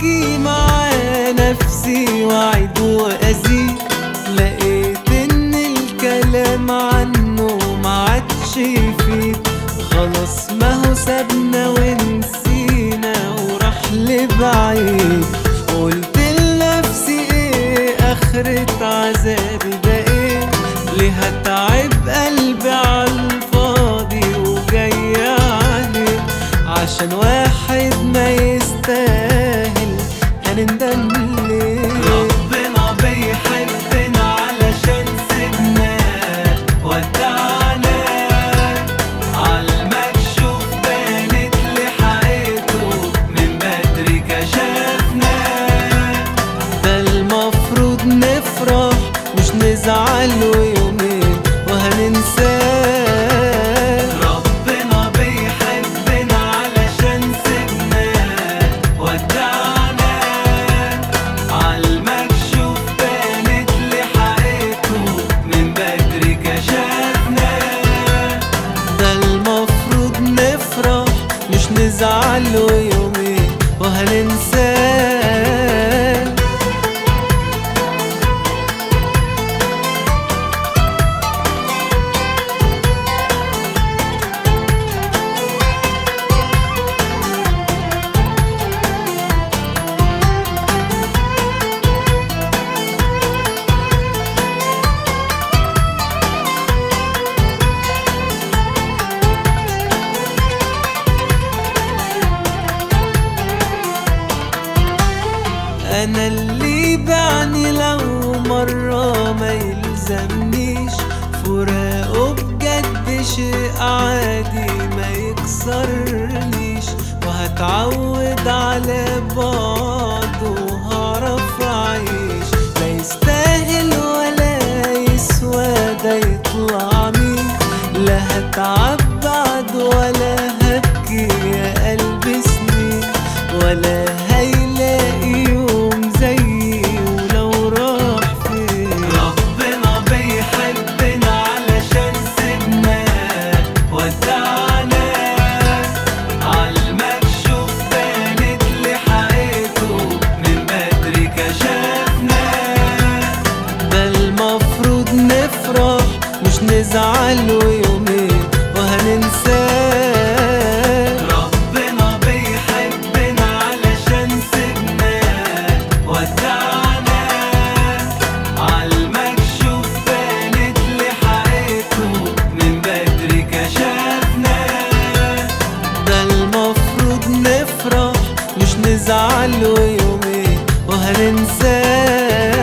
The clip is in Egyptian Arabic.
احكي مع نفسي واعد وازيد لقيت ان الكلام عنه ما عادش يفيد خلاص ما هو سابنا ونسينا وراح لبعيد قلت لنفسي ايه اخرة عذابي ده ايه ليه هتعب قلبي عالفاضي وجاي عليه عشان واحد ما يستاهل هنندم ليه ربنا بيحبنا علشان سيبناه ودعنا عالمكشوف بانت لحقيقته من بدري كشفنا ده المفروض نفرح مش نزعل ويومين وهننساه ربنا بيحبنا علشان سيبناه ودعنا عالمكشوف بانت لحقيقته من بدري كشفنا ده المفروض نفرح مش نزعل ويومين وهننساه انا اللي بعني لو مرة ما يلزمنيش فراقه بجد شيء عادي ما يكسرنيش وهتعود على بعض وهعرف اعيش لا يستاهل ولا يسوى ده يطلع مين لا هتعب بعد ولا هبكي يا قلبي سنين ولا هيلاقي يوم زيي ولو راح فين ربنا بيحبنا علشان سيبناه ودعنا عالمكشوف بانت لحقيقته من بدري كشفنا ده المفروض نفرح مش نزعل ويومين وهننساه ربنا بيحبنا علشان سيبناه ودعنا عالمكشوف بانت لحقيقته من بدري كشفنا ده المفروض نفرح مش نزعل ويومين وهننساه